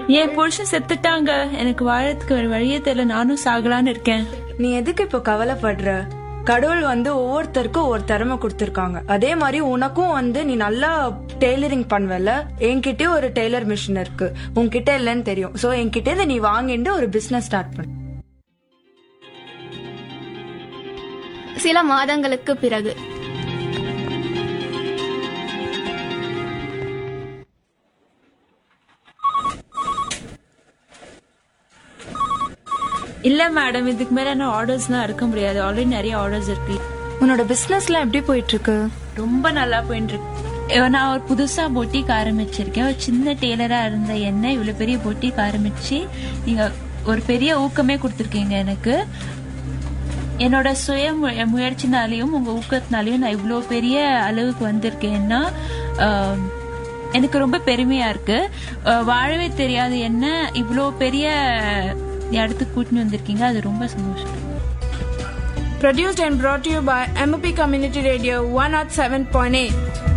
என் புருஷன் செத்துட்டாங்க எனக்கு வாழறதுக்கு ஒரு வழியே தெரியல நானும் சாகலான்னு இருக்கேன் நீ எதுக்கு இப்போ கவலைப்படுற கடவுள் வந்து ஒவ்வொருத்தருக்கும் ஒரு திறமை கொடுத்துருக்காங்க அதே மாதிரி உனக்கும் வந்து நீ நல்லா டெய்லரிங் பண்ணுவல என்கிட்டயும் ஒரு டெய்லர் மிஷின் இருக்கு உன்கிட்ட இல்லைன்னு தெரியும் சோ என்கிட்ட இதை நீ வாங்கிட்டு ஒரு பிசினஸ் ஸ்டார்ட் பண்ணு சில மாதங்களுக்கு பிறகு இல்ல மேடம் இதுக்கு மேல என்ன ஆர்டர்ஸ்லாம் இருக்க முடியாது ஆல்ரெடி நிறைய ஆர்டர்ஸ் இருக்கு உன்னோட பிசினஸ்லாம் எப்படி போயிட்டு இருக்கு ரொம்ப நல்லா போயிட்டு இருக்கு அஹ் நான் ஒரு புதுசா பொட்டிக் ஆரம்பிச்சிருக்கேன் ஒரு சின்ன டெய்லரா இருந்த என்ன இவ்வளவு பெரிய பொட்டிக் ஆரம்பிச்சு நீங்க ஒரு பெரிய ஊக்கமே கொடுத்துருக்கீங்க எனக்கு என்னோட சுய மு- முயற்சினாலையும் உங்க ஊக்கத்தினாலையும் நான் இவ்வளோ பெரிய அளவுக்கு வந்திருக்கேன்னா ஆஹ், எனக்கு ரொம்ப பெருமையா இருக்கு ஆஹ், வாழவே தெரியாது என்ன இவ்வளோ பெரிய இடத்துக்கு கூட்டின்னு வந்திருக்கீங்க அது ரொம்ப சந்தோஷம் Produced and brought to you by MOP Community Radio 107.8.